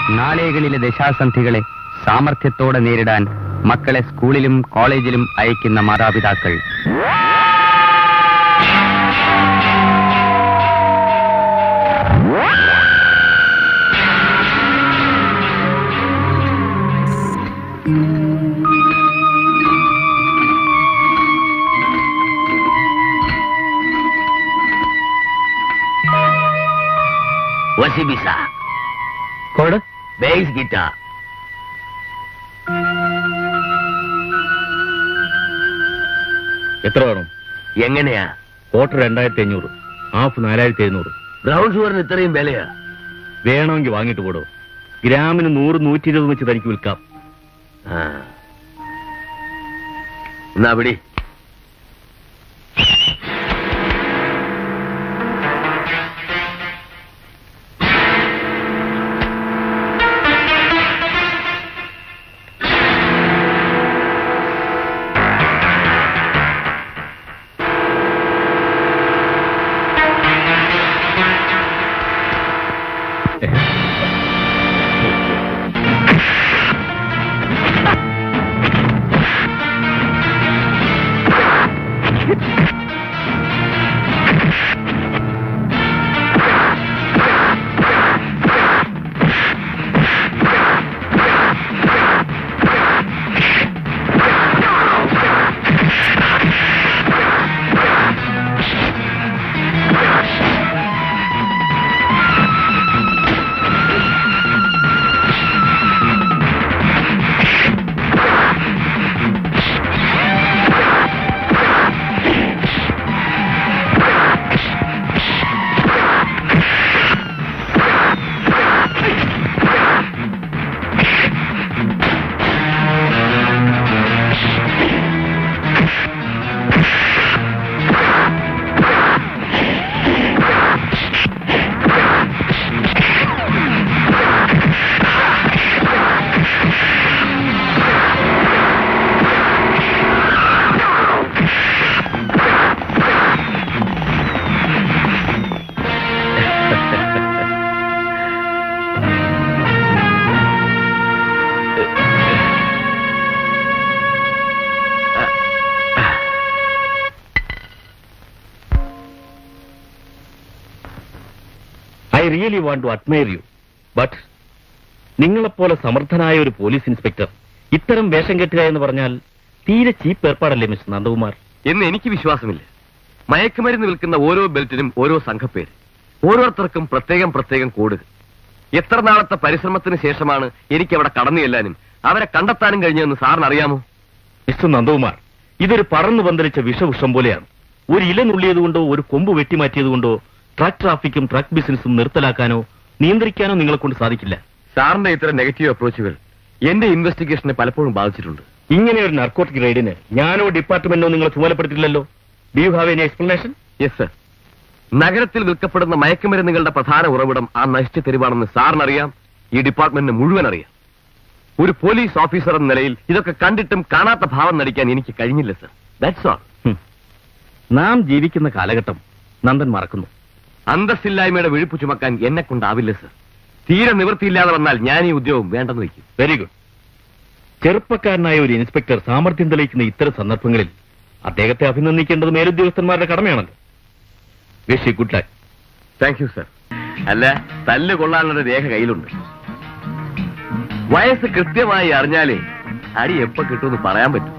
നാളെകളിലെ ദശാസന്ധികളെ സാമർഥ്യത്തോടെ നേരിടാൻ മക്കളെ സ്കൂളിലും കോളേജിലും അയക്കുന്ന മാതാപിതാക്കൾ വസിബിസ കോഡ് ബേസ് ഗിറ്റാർ എത്ര വേണം എങ്ങനെയാ ക്വാർട്ടർ രണ്ടായിരത്തി അഞ്ഞൂറ് ഹാഫ് നാലായിരത്തി എഴുന്നൂറ് ബ്രൗൺ ഷുഗറിന് ഇത്രയും വിലയാ വേണമെങ്കിൽ വാങ്ങിട്ട് പോടോ ഗ്രാമിന് നൂറ് നൂറ്റി ഇരുപത് വെച്ച് തനിക്ക് വിൽക്കാം ആ. എന്നാ പിടി I really want to admire you but നിങ്ങളെപ്പോലെ സമർത്ഥനായ ഒരു പോലീസ് ഇൻസ്പെക്ടർ ഇത്തരം വേഷം കെട്ടുക എന്ന് പറഞ്ഞാൽ തീരെ ചീപ്പ് ഏർപ്പാടല്ലേ മിസ്റ്റർ നന്ദകുമാർ എന്ന് എനിക്ക് വിശ്വാസമില്ല മയക്കുമരുന്ന് വിൽക്കുന്ന ഓരോ ബെൽറ്റിനും ഓരോ സംഘപ്പേര് ഓരോരുത്തർക്കും പ്രത്യേകം പ്രത്യേകം കോഡ് എത്ര നാളത്തെ പരിശ്രമത്തിന് ശേഷമാണ് എനിക്ക് അവിടെ കടന്നു ചെല്ലാനും അവരെ കണ്ടെത്താനും കഴിഞ്ഞതെന്ന് സാറിന് അറിയാമോ മിസ്റ്റർ നന്ദകുമാർ ഇതൊരു പറന്നു പന്തലിച്ച വിഷവൃക്ഷം പോലെയാണ് ഒരു ഇല നുള്ളിയതുകൊണ്ടോ ഒരു കൊമ്പ് വെട്ടിമാറ്റിയതുകൊണ്ടോ ട്രക്ക് ട്രാഫിക്കും ട്രക്ക് ബിസിനസ്സും നിർത്തലാക്കാനോ നിയന്ത്രിക്കാനോ നിങ്ങളെ കൊണ്ട് സാധിക്കില്ല സാറിന്റെ ഇത്തരം നെഗറ്റീവ് അപ്രോച്ചുകൾ എന്റെ ഇൻവെസ്റ്റിഗേഷനെ പലപ്പോഴും ബാധിച്ചിട്ടുണ്ട് ഇങ്ങനെ ഒരു നർക്കോട്ടിക് റെയ്ഡിന് ഞാനോ ഡിപ്പാർട്ട്മെന്റോ നിങ്ങളെ ചുമതലപ്പെടുത്തില്ലല്ലോ do you have any explanation yes sir നഗരത്തിൽ വിൽക്കപ്പെടുന്ന മയക്കുമരുന്നുകളുടെ പ്രധാന ഉറവിടം ആ നശിച്ച തെരുവാണെന്ന് സാറിനറിയാം ഈ ഡിപ്പാർട്ട്മെന്റിന് മുഴുവൻ അറിയാം ഒരു പോലീസ് ഓഫീസർ എന്ന നിലയിൽ ഇതൊക്കെ കണ്ടിട്ടും കാണാത്ത ഭാവം നടിക്കാൻ എനിക്ക് കഴിഞ്ഞില്ല സർ ദാറ്റ്സ് ഓൾ നാം ജീവിക്കുന്ന കാലഘട്ടം നന്ദൻ മറക്കുന്നു അന്തസ്സില്ലായ്മയുടെ വിഴുപ്പ് ചുമക്കാൻ എന്നെ കൊണ്ടാവില്ല സർ തീരെ നിവൃത്തിയില്ലാതെ വന്നാൽ ഞാൻ ഈ ഉദ്യോഗം വേണ്ടെന്ന് വയ്ക്കും വെരി ഗുഡ് ചെറുപ്പക്കാരനായ ഒരു ഇൻസ്പെക്ടർ സാമർഥ്യം തെളിയിക്കുന്ന ഇത്തരം സന്ദർഭങ്ങളിൽ അദ്ദേഹത്തെ അഭിനന്ദിക്കേണ്ടത് മേലുദ്യോഗസ്ഥന്മാരുടെ കടമയാണല്ലോ wish good luck thank you sir അല്ല തല്ല് കൊള്ളാനുള്ള രേഖ കയ്യിലുണ്ട് വയസ്സ് കൃത്യമായി അറിഞ്ഞാലേ അടി എപ്പോ കിട്ടുമെന്ന് പറയാൻ പറ്റും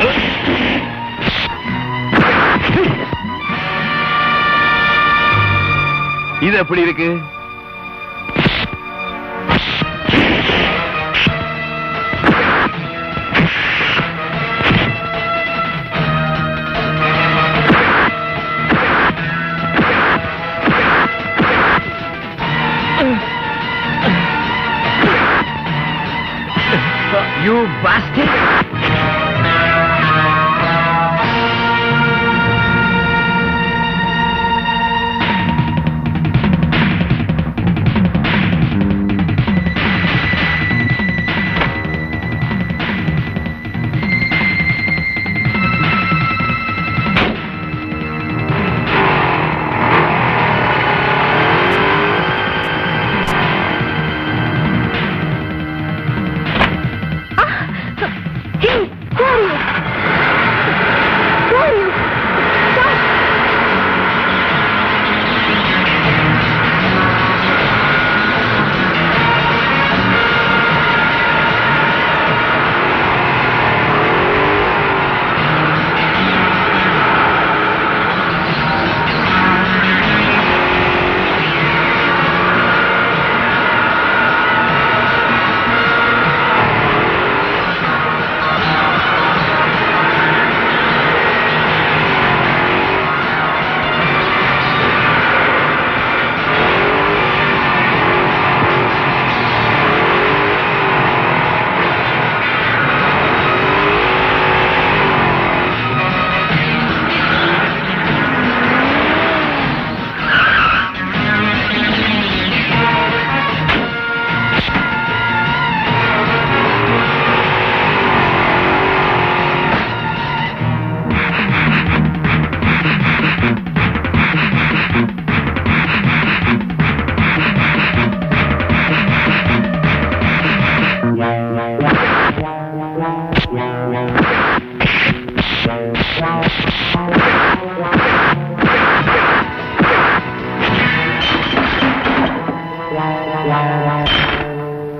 ഇത് എപ്പടി ഇருக்கு You bastard!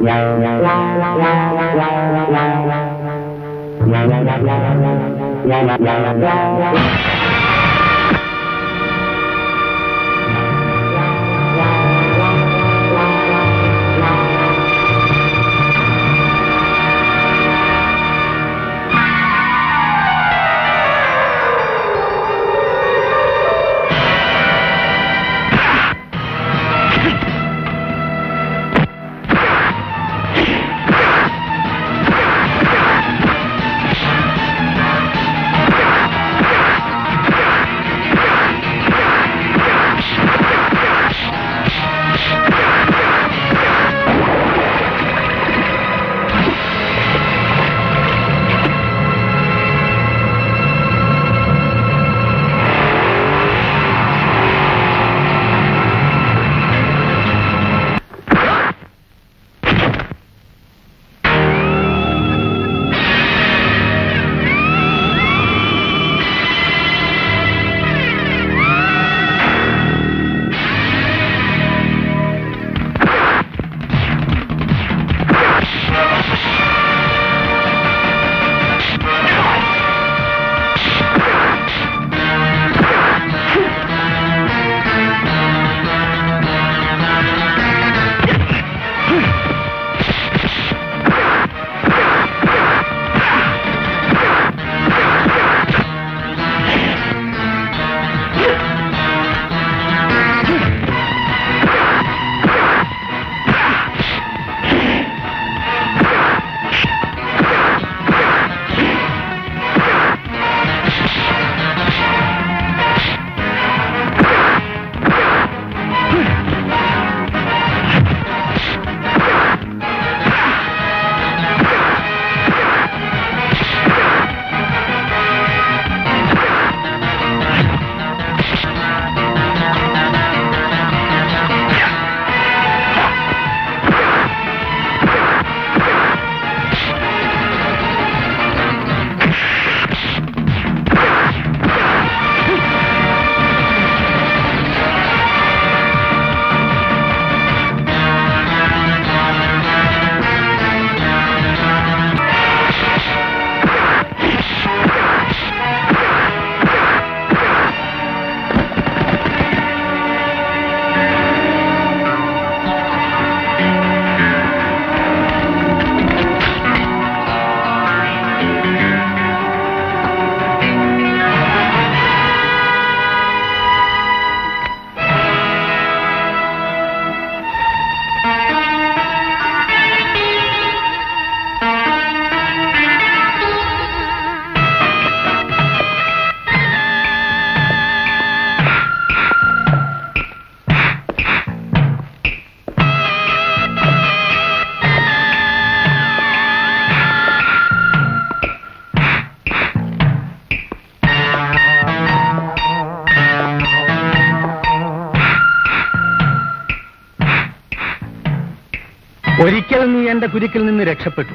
ഒരിക്കൽ നീ എന്റെ കുരുക്കിൽ നിന്ന് രക്ഷപ്പെട്ടു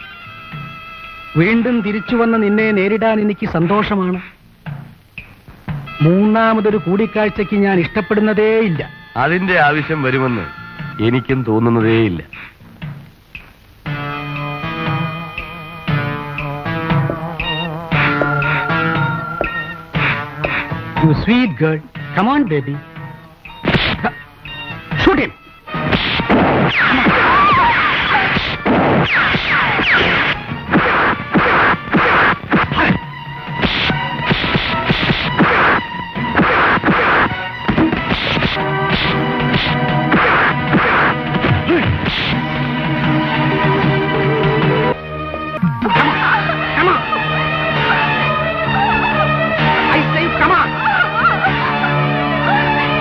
വീണ്ടും തിരിച്ചു വന്ന നിന്നെ നേരിടാൻ എനിക്ക് സന്തോഷമാണ് മൂന്നാമതൊരു കൂടിക്കാഴ്ചയ്ക്ക് ഞാൻ ഇഷ്ടപ്പെടുന്നതേയില്ല അതിന്റെ ആവശ്യം വരുമെന്ന് എനിക്കും തോന്നുന്നതേയില്ല you sweet girl come on baby shoot him I say, come on.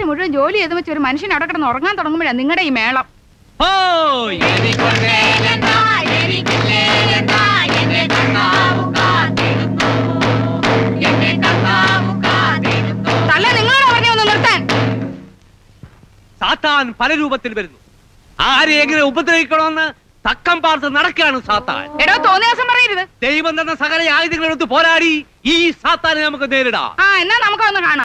മുഴുവൻ ജോലി ചെയ്ത് വെച്ച് ഒരു മനുഷ്യൻ അവിടെ കിടന്ന് ഉറങ്ങാൻ തുടങ്ങുമ്പോഴാണ് നിങ്ങളുടെ ഈ മേളം ഹോയ് തല്ല നിങ്ങളോട് പറഞ്ഞു ഒന്ന് നിർത്താൻ സാത്താൻ പല രൂപത്തിൽ വരുന്നു ആരെ എങ്ങനെ ഉപദ്രവിക്കണമെന്ന് തക്കം പാർത്ത് നടക്കുകയാണ് സാത്താൻ എടോ തോന്നിയ ദിവസം പറയരുത് ദൈവം തന്ന സകല ആയുധങ്ങളെടുത്ത് പോരാടി ഈ സാത്താനെ നമുക്ക് നേരിടാം ആ എന്നാ നമുക്കൊന്ന് കാണാം